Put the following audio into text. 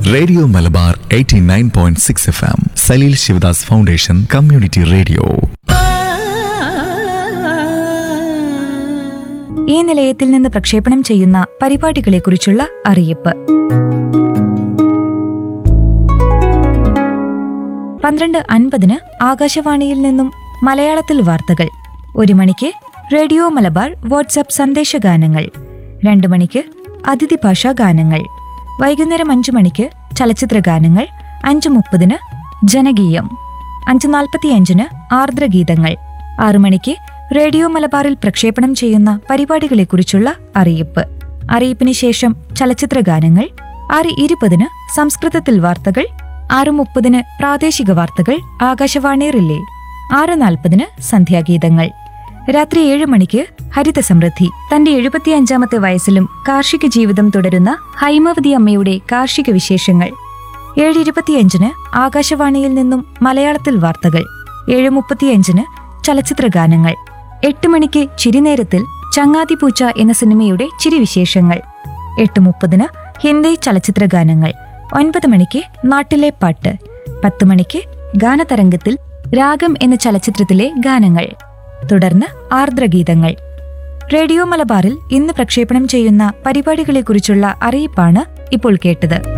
radio Malabar 89.6 F M Saleel Sivadas foundation community radio ഈ നിലയത്തിൽ നിന്ന് പ്രക്ഷേപണം ചെയ്യുന്ന പരിപാടികളെക്കുറിച്ചുള്ള അറിയിപ്പ് പന്ത്രണ്ട് അൻപതിന് ആകാശവാണിയിൽ നിന്നും മലയാളത്തിൽ വാർത്തകൾ ഒരു മണിക്ക് റേഡിയോ മലബാർ വാട്സാപ്പ് സന്ദേശഗാനങ്ങൾ രണ്ട് മണിക്ക് അതിഥി ഭാഷാ ഗാനങ്ങൾ വൈകുന്നേരം അഞ്ചു മണിക്ക് ചലച്ചിത്ര ഗാനങ്ങൾ അഞ്ചു മുപ്പതിന് ജനകീയം അഞ്ച് നാൽപ്പത്തിയഞ്ചിന് ആർദ്രഗീതങ്ങൾ ആറു മണിക്ക് റേഡിയോ മലബാറിൽ പ്രക്ഷേപണം ചെയ്യുന്ന പരിപാടികളെക്കുറിച്ചുള്ള അറിയിപ്പ് അറിയിപ്പിന് ശേഷം ചലച്ചിത്ര ഗാനങ്ങൾ ആറ് ഇരുപതിന് സംസ്കൃതത്തിൽ വാർത്തകൾ ആറ് മുപ്പതിന് പ്രാദേശിക വാർത്തകൾ ആകാശവാണി റിലേ ആറ് നാൽപ്പതിന് സന്ധ്യാഗീതങ്ങൾ രാത്രി ഏഴ് മണിക്ക് ഹരിത സമൃദ്ധി തന്റെ എഴുപത്തിയഞ്ചാമത്തെ വയസ്സിലും കാർഷിക ജീവിതം തുടരുന്ന ഹൈമവതി അമ്മയുടെ കാർഷിക വിശേഷങ്ങൾ ഏഴ് ഇരുപത്തിയഞ്ചിന് ആകാശവാണിയിൽ നിന്നും മലയാളത്തിൽ വാർത്തകൾ ഏഴ് മുപ്പത്തിയഞ്ചിന് ചലച്ചിത്ര ഗാനങ്ങൾ എട്ട് മണിക്ക് ചിരിനേരത്തിൽ ചങ്ങാതിപൂച്ച എന്ന സിനിമയുടെ ചിരിവിശേഷങ്ങൾ എട്ട് മുപ്പതിന് ഹിന്ദി ചലച്ചിത്ര ഗാനങ്ങൾ ഒൻപത് മണിക്ക് നാട്ടിലെ പാട്ട് പത്ത് മണിക്ക് ഗാനതരംഗത്തിൽ രാഗം എന്ന ചലച്ചിത്രത്തിലെ ഗാനങ്ങൾ തുടർന്ന് ആർദ്രഗീതങ്ങൾ റേഡിയോ മലബാറിൽ ഇന്ന് പ്രക്ഷേപണം ചെയ്യുന്ന പരിപാടികളെക്കുറിച്ചുള്ള അറിയിപ്പാണ് ഇപ്പോൾ കേട്ടത്